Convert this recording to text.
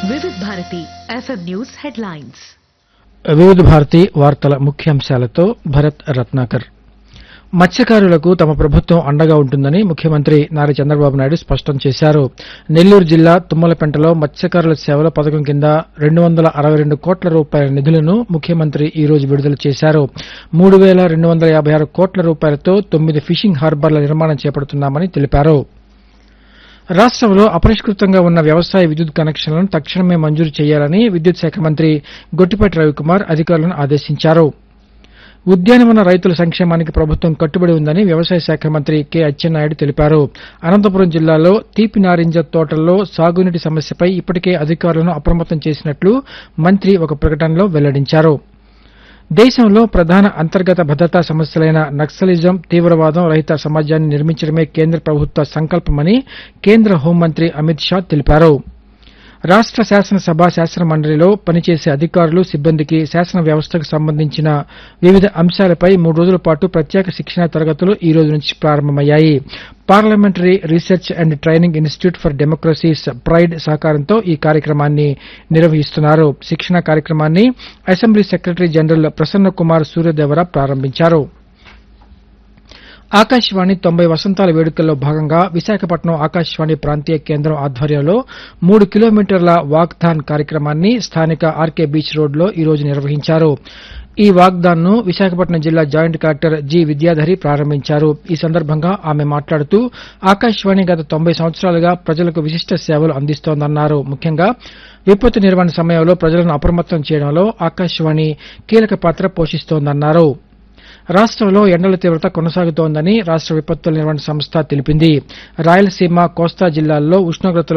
వివిధ Bharati FM news headlines వివిధ భారతి వార్తల ముఖ్యాంశాలతో భరత్ రత్నాకర్ మత్స్యకారులకు తమ ప్రభుత్వం అండగా ఉంటుందని ముఖ్యమంత్రి నారా చంద్రబాబు నాయుడు స్పష్టం చేశారు నెల్లూరు జిల్లా తుమ్మలపెంటలో మత్స్యకారుల సేవల పథకం కింద రెండు వందల అరవై రెండు కోట్ల రూపాయల నిధులను ముఖ్యమంత్రి ఈ రోజు విడుదల చేశారు మూడు వేల రెండు వందల యాభై ఆరు కోట్ల రూపాయలతో తొమ్మిది ఫిషింగ్ హార్బర్ల నిర్మాణం చేపడుతున్నామని తెలిపారు రాష్ట్రంలో అపరిష్కృతంగా ఉన్న వ్యవసాయ విద్యుత్ కనెక్షన్లను తక్షణమే మంజూరు చేయాలని విద్యుత్ శాఖ మంత్రి గొట్టిపాటి రవికుమార్ అధికారులను ఆదేశించారు ఉద్యానవన రైతుల సంక్షేమానికి ప్రభుత్వం కట్టుబడి ఉందని వ్యవసాయ శాఖ మంత్రి కె అచ్చెన్నాయుడు తెలిపారు అనంతపురం జిల్లాలో తీపి నారింజ తోటల్లో సాగునీటి సమస్యపై ఇప్పటికే అధికారులను అప్రమత్తం చేసినట్లు మంత్రి ఒక ప్రకటనలో వెల్లడించారు దేశంలో ప్రధాన అంతర్గత భద్రతా సమస్యలైన నక్సలిజం తీవ్రవాదం రహిత సమాజాన్ని నిర్మించడమే కేంద్ర ప్రభుత్వ సంకల్పమని కేంద్ర హోంమంత్రి అమిత్ షా తెలిపారు రాష్ట శాసనసభ శాసన మండలిలో పనిచేసే అధికారులు సిబ్బందికి శాసన వ్యవస్థకు సంబంధించిన వివిధ అంశాలపై మూడు రోజుల పాటు ప్రత్యేక శిక్షణా తరగతులు ఈ రోజు నుంచి ప్రారంభమయ్యాయి parliamentary research and training institute for democracies pride సహకారంతో ఈ కార్యక్రమాన్ని నిర్వహిస్తున్నారు శిక్షణా కార్యక్రమాన్ని assembly secretary general Prasanna Kumar Suryadevara ప్రారంభించారు ఆకాశవాణి తొంభై వసంతాల వేడుకల్లో భాగంగా విశాఖపట్నం ఆకాశవాణి ప్రాంతీయ కేంద్రం ఆధ్వర్యంలో మూడు కిలోమీటర్ల వాక్థాన్ కార్యక్రమాన్ని స్థానిక ఆర్కే బీచ్ రోడ్లో ఈ రోజు నిర్వహించారు ఈ వాగ్దాన్ ను విశాఖపట్నం జిల్లా జాయింట్ కలెక్టర్ జి విద్యాధరి ప్రారంభించారు ఈ సందర్భంగా ఆమె మాట్లాడుతూ ఆకాశవాణి గత తొంభై సంవత్సరాలుగా ప్రజలకు విశిష్ట సేవలు అందిస్తోందన్నారు ముఖ్యంగా విపత్తు నిర్వహణ సమయంలో ప్రజలను అప్రమత్తం చేయడంలో ఆకాశవాణి కీలక పాత్ర పోషిస్తోందన్నారు రాష్ట్రంలో ఎండల తీవ్రత కొనసాగుతోందని రాష్ట్ర విపత్తుల నిర్వహణ సంస్థ తెలిపింది రాయలసీమ కోస్తా జిల్లాల్లో ఉష్ణోగ్రతలు